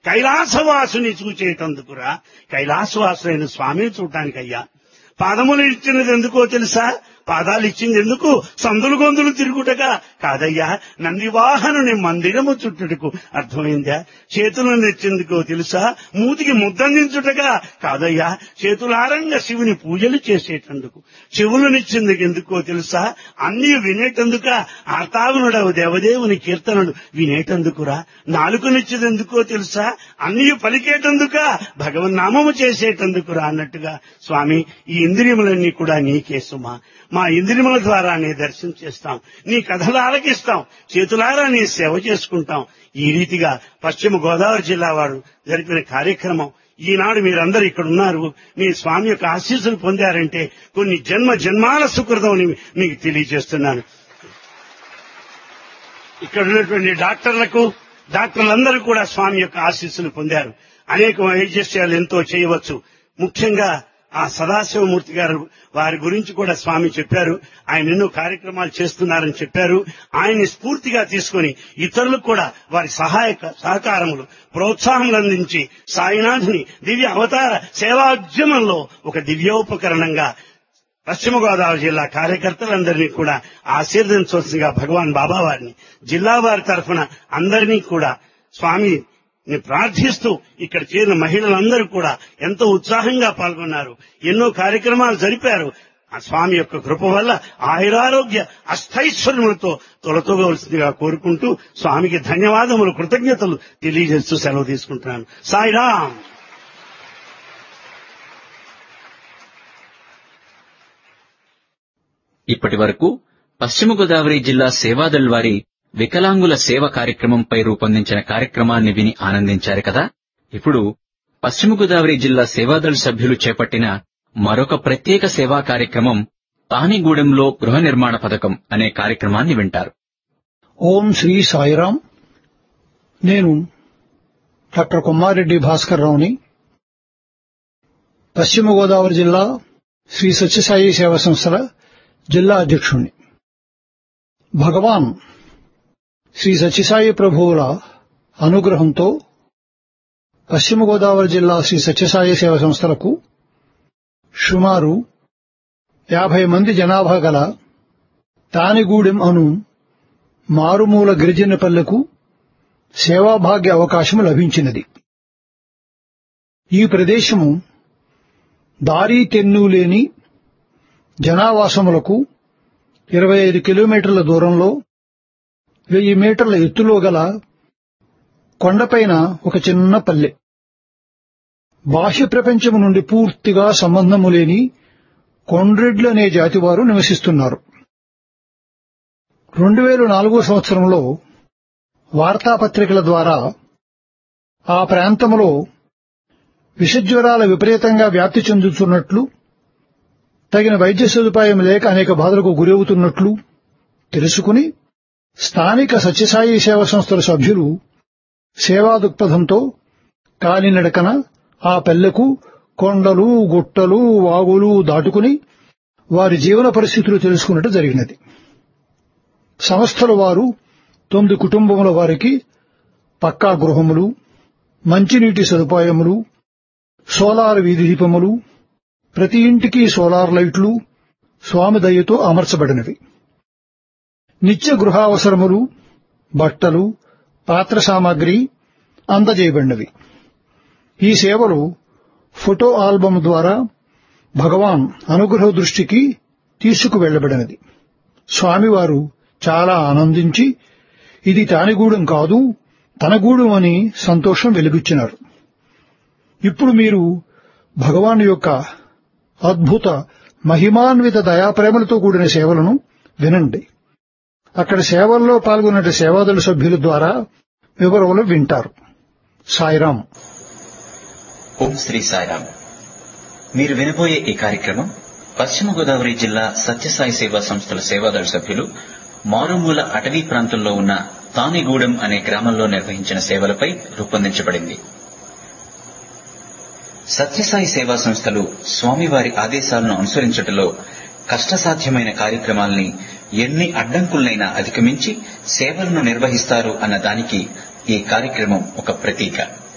కైలాసవాసుని చూచేటందుకురా కైలాసవాసులైన స్వామిని చూడటానికయ్యా పాదములు ఇచ్చినది ఎందుకో తెలుసా పాదాలు ఇచ్చింది ఎందుకు సందులు గొంతులు తిరుగుటగా కాదయ్యా నందివాహనుని మందిరము చుట్టుటకు అర్థమైందా చేతులను తెచ్చేందుకో తెలుసా మూతికి ముద్దందించుటగా కాదయ్యా చేతులారంగా శివుని పూజలు చేసేటందుకు చెవులనిచ్చేందుకు ఎందుకో తెలుసా అన్ని వినేటందుక ఆర్తాగునుడవు దేవదేవుని కీర్తనలు వినేటందుకురా నాలుకనిచ్చేదెందుకో తెలుసా అన్ని పలికేటందుక భగవన్నామము చేసేటందుకురా అన్నట్టుగా స్వామి ఈ ఇంద్రియములన్నీ కూడా నీకే సుమా మా ఇంద్రియముల ద్వారా నీ దర్శనం చేస్తాం నీ కథలు ఆలకిస్తాం చేతులారా నీ సేవ చేసుకుంటాం ఈ రీతిగా పశ్చిమ గోదావరి జిల్లా వారు జరిపిన కార్యక్రమం ఈనాడు మీరందరూ ఇక్కడ ఉన్నారు మీ స్వామి యొక్క ఆశీస్సులు పొందారంటే కొన్ని జన్మ జన్మాల సుకృతం అని మీకు తెలియజేస్తున్నాను ఇక్కడ ఉన్నటువంటి డాక్టర్లకు డాక్టర్లందరూ కూడా స్వామి యొక్క ఆశీస్సులు పొందారు అనేక వైద్యశాలు ఎంతో చేయవచ్చు ముఖ్యంగా ఆ సదాశివమూర్తి గారు వారి గురించి కూడా స్వామి చెప్పారు ఆయన ఎన్నో కార్యక్రమాలు చేస్తున్నారని చెప్పారు ఆయన్ని స్ఫూర్తిగా తీసుకొని ఇతరులకు కూడా వారి సహాయక సహకారములు ప్రోత్సాహములు అందించి సాయినాథుని దివ్య అవతార సేవాద్యమంలో ఒక దివ్యోపకరణంగా పశ్చిమ గోదావరి జిల్లా కార్యకర్తలందరినీ కూడా ఆశీర్వదించవలసిందిగా భగవాన్ బాబా వారిని జిల్లా వారి తరఫున అందరినీ కూడా స్వామి ని ప్రార్థిస్తూ ఇక్కడ చేరిన మహిళలందరూ కూడా ఎంతో ఉత్సాహంగా పాల్గొన్నారు ఎన్నో కార్యక్రమాలు జరిపారు ఆ స్వామి యొక్క కృప వల్ల ఆయురారోగ్య అస్థైశ్వర్యములతో తొలతోగవలసిందిగా కోరుకుంటూ స్వామికి ధన్యవాదములు కృతజ్ఞతలు తెలియజేస్తూ సెలవు తీసుకుంటున్నాను సాయిరాం ఇప్పటి వరకు పశ్చిమ గోదావరి జిల్లా సేవాదళ్ వారి వికలాంగుల సేవ కార్యక్రమంపై రూపొందించిన కార్యక్రమాన్ని విని ఆనందించారు కదా ఇప్పుడు పశ్చిమ గోదావరి జిల్లా సేవాదళ్ సభ్యులు చేపట్టిన మరొక ప్రత్యేక సేవా కార్యక్రమం తానిగూడెంలో గృహ నిర్మాణ పథకం అనే కార్యక్రమాన్ని వింటారు ఓం శ్రీ సాయిరాం నేను డాక్టర్ కొమ్మారెడ్డి భాస్కర్ రావుని పశ్చిమ గోదావరి జిల్లా శ్రీ సత్యసాయి సేవా సంస్థల జిల్లా అధ్యక్షుణ్ణి భగవాన్ శ్రీ సత్యసాయి ప్రభువుల అనుగ్రహంతో పశ్చిమ గోదావరి జిల్లా శ్రీ సత్యసాయి సేవా సంస్థలకు సుమారు యాభై మంది జనాభా గల తానిగూడెం అను మారుమూల గిరిజన పల్లెకు సేవాభాగ్య అవకాశం లభించినది ఈ ప్రదేశము దారీ తెన్ను లేని జనావాసములకు ఇరవై ఐదు కిలోమీటర్ల దూరంలో వెయ్యి మీటర్ల ఎత్తులో గల కొండపైన ఒక చిన్న పల్లె బాహ్య ప్రపంచము నుండి పూర్తిగా సంబంధము లేని కొండ్రెడ్లు అనే జాతివారు నివసిస్తున్నారు రెండు వేల నాలుగో సంవత్సరంలో వార్తాపత్రికల ద్వారా ఆ ప్రాంతంలో విషజ్వరాల విపరీతంగా వ్యాప్తి చెందుతున్నట్లు తగిన వైద్య సదుపాయం లేక అనేక బాధలకు గురవుతున్నట్లు తెలుసుకుని స్థానిక సత్యసాయి సేవా సంస్థల సభ్యులు సేవా దృక్పథంతో కాలినడకన ఆ పల్లెకు కొండలు గుట్టలు వాగులు దాటుకుని వారి జీవన పరిస్థితులు తెలుసుకున్నట్టు జరిగినది సంస్థల వారు తొమ్మిది కుటుంబముల వారికి పక్కా గృహములు మంచినీటి సదుపాయములు సోలార్ వీధి దీపములు ప్రతి ఇంటికి సోలార్ లైట్లు స్వామి దయతో అమర్చబడినవి నిత్య గృహావసరములు బట్టలు పాత్ర సామాగ్రి అందజేయబడినవి ఈ సేవలు ఫోటో ఆల్బమ్ ద్వారా భగవాన్ అనుగ్రహ దృష్టికి తీసుకువెళ్లబడినది స్వామివారు చాలా ఆనందించి ఇది తానిగూడెం కాదు తన గూడెం అని సంతోషం వెలిబుచ్చినారు ఇప్పుడు మీరు భగవాన్ యొక్క అద్భుత మహిమాన్విత దయాప్రేమలతో కూడిన సేవలను వినండి అక్కడ సేవల్లో పాల్గొన్న సేవాదళ సభ్యుల ద్వారా వివరములు వింటారు సాయిరాం ఓం శ్రీ సాయిరామ్ మీరు వినబోయే ఈ కార్యక్రమం పశ్చిమ గోదావరి జిల్లా సత్యసాయి సేవా సంస్థల సేవాదళ సభ్యులు మారుమూల అటవీ ప్రాంతంలో ఉన్న తానిగూడెం అనే గ్రామంలో నిర్వహించిన సేవలపై రూపొందించబడింది సత్యసాయి సేవా సంస్థలు స్వామివారి ఆదేశాలను అనుసరించటంలో కష్టసాధ్యమైన కార్యక్రమాల్ని ఎన్ని అడ్డంకులనైనా అధిగమించి సేవలను నిర్వహిస్తారు అన్న దానికి ఈ కార్యక్రమం ఒక ప్రతీక